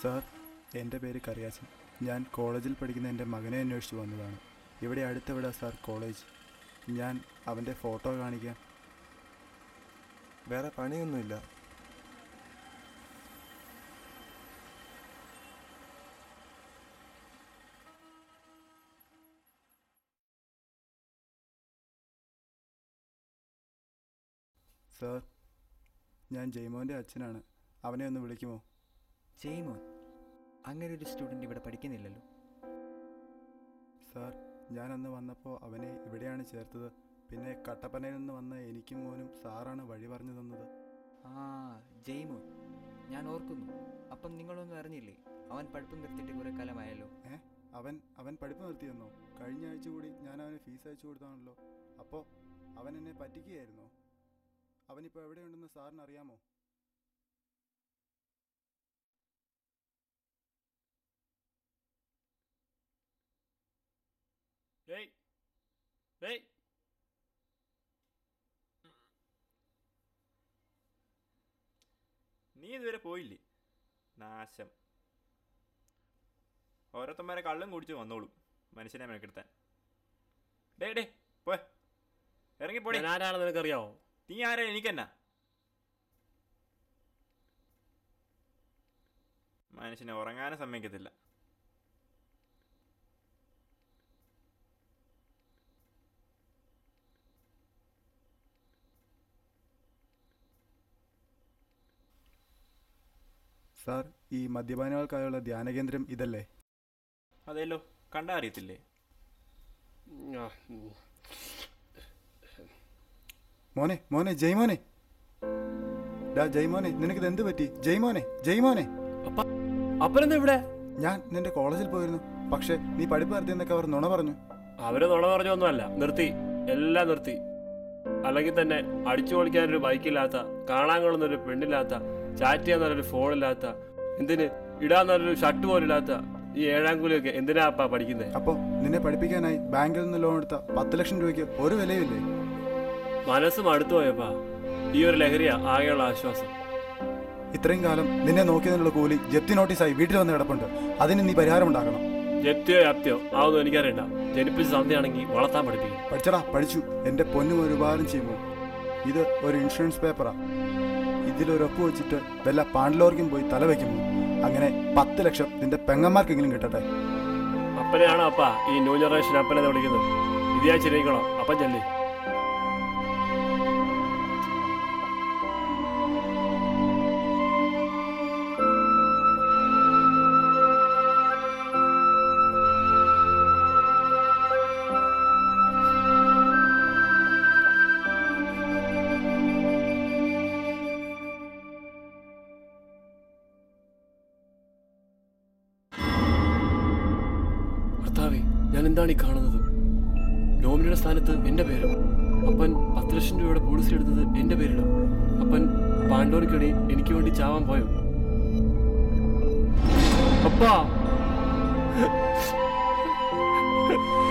Sir എൻ്റെ പേര് കറിയാച്ചൻ ഞാൻ കോളേജിൽ പഠിക്കുന്ന എൻ്റെ മകനെ അന്വേഷിച്ച് വന്നതാണ് ഇവിടെ അടുത്തെവിടെ സാർ കോളേജ് ഞാൻ അവൻ്റെ ഫോട്ടോ കാണിക്കാം വേറെ പണിയൊന്നുമില്ല സാർ ഞാൻ ജയ്മോൻ്റെ അച്ഛനാണ് അവനെ ഒന്ന് വിളിക്കുമോ ജയ്മോൻ അങ്ങനെ ഒരു സ്റ്റുഡൻറ് ഇവിടെ പഠിക്കുന്നില്ലല്ലോ സാർ ഞാൻ അന്ന് വന്നപ്പോൾ അവനെ ഇവിടെയാണ് ചേർത്തത് പിന്നെ കട്ടപ്പനയിൽ നിന്ന് വന്ന എനിക്കും മോനും സാറാണ് വഴി പറഞ്ഞു തന്നത് ആ ജയ്മോൻ ഞാൻ ഓർക്കുന്നു അപ്പം നിങ്ങളൊന്നും അറിഞ്ഞില്ലേ അവൻ പഠിപ്പ് നിർത്തിയിട്ട് കുറെ കാലമായല്ലോ ഏ അവൻ അവൻ പഠിപ്പ് നിർത്തിയെന്നോ കഴിഞ്ഞ ആഴ്ച കൂടി ഞാൻ അവന് ഫീസ് അയച്ചു കൊടുത്താണല്ലോ അപ്പോൾ അവൻ എന്നെ പറ്റിക്കുകയായിരുന്നോ അവനിപ്പോൾ എവിടെയുണ്ടെന്ന് സാറിന് അറിയാമോ ഏയ് ഏയ് നീ ഇതുവരെ പോയില്ലേ നാശം ഓരോരുത്തന്മാരെ കള്ളും കുടിച്ച് വന്നോളും മനുഷ്യനെ മെനക്കെടുത്താൻ ഡേ ഡേ പോ ഇറങ്ങിപ്പോടി ഞാൻ ആരാണെന്ന് നിനക്കറിയാവോ നീ ആരാ എനിക്കെന്നാ മനുഷ്യനെ ഉറങ്ങാനും സമ്മതിക്കത്തില്ല സാർ ഈ മദ്യപാനികൾക്കായുള്ള ധ്യാനകേന്ദ്രം ഇതല്ലേ അതെല്ലോ കണ്ടാ അറിയത്തില്ലേ ആ, ഉം. മോനെ മോനെ ജയ്മോനെ ഡാ ജയ്മോനെ നിനക്കിത് എന്ത് പറ്റി ജയ്മോനെ ജയ്മോനെ അപ്പനെന്താ ഇവിടെ ഞാൻ നിന്റെ കോളേജിൽ പോയിരുന്നു പക്ഷേ നീ പഠിപ്പ് നിർത്തിയെന്നൊക്കെ അവർ നുണ പറഞ്ഞു അവര് നുണ പറഞ്ഞൊന്നുമല്ല നിർത്തി എല്ലാം നിർത്തി അല്ലെങ്കിൽ തന്നെ അടിച്ചു പൊളിക്കാനൊരു ബൈക്കില്ലാത്ത കാണാൻ കൊള്ളുന്നൊരു പെണ്ണില്ലാത്ത ചാറ്റ് ചെയ്യാൻ നല്ലൊരു ഫോണില്ലാത്ത എന്തിന് ഇടാൻ നല്ലൊരു ഷർട്ട് പോലും ഇല്ലാത്ത ഈ ഏഴാം കൂലിയൊക്കെ എന്തിനാ അപ്പാ പഠിക്കുന്നത് അപ്പോൾ നിന്നെ പഠിപ്പിക്കാനായി ബാങ്കിൽ നിന്ന് ലോൺ എടുത്ത പത്ത് ലക്ഷം രൂപയ്ക്ക് ഒരു വിലയില്ലേ മനസ്സ് മടുത്തു പോയപ്പാ ഈ ഒരു ലഹരിയാ ആകെയുള്ള ആശ്വാസം ഇത്രയും കാലം നിന്നെ നോക്കിയതിനുള്ള കൂലി ജപ്തി നോട്ടീസായി വീട്ടിൽ വന്ന് കിടപ്പുണ്ട് അതിന് നീ പരിഹാരമുണ്ടാക്കണം ജപ്തിയോ വ്യാപ്തിയോ അതൊന്നും എനിക്കറിയണ്ട ജനിപ്പിച്ച സന്ധ്യയാണെങ്കിൽ വളർത്താൻ പഠിപ്പിക്കും പഠിച്ചടാ പഠിച്ചു എൻ്റെ പൊന്നും ഒരു ഉപകാരം ചെയ്യുമോ ഇത് ഒരു ഇൻഷുറൻസ് പേപ്പറാ ഇതിലൊരു ഒപ്പ് വെച്ചിട്ട് വല്ല പാണ്ടിലോർക്കും പോയി തല വയ്ക്കുമോ അങ്ങനെ പത്ത് ലക്ഷം നിന്റെ പെങ്ങന്മാർക്കെങ്കിലും കിട്ടട്ടെ അപ്പനെയാണോ അപ്പ ഈ ന്യൂ ജനറേഷൻ അപ്പനെ വിളിക്കുന്നത് ഇത് ഞാൻ ശരിയാക്കണോ അപ്പം ചെല്ലി ഭർത്താവേ ഞാൻ എന്താണ് ഈ കാണുന്നത് നോമിനിയുടെ സ്ഥാനത്ത് എന്റെ പേരോ അപ്പൻ പത്ത് ലക്ഷം രൂപയുടെ പോളിസി എടുത്തത് എന്റെ പേരിലോ അപ്പൻ പാണ്ഡോർക്കിടെ എനിക്ക് വേണ്ടി ചാവാൻ പോയോ അപ്പാ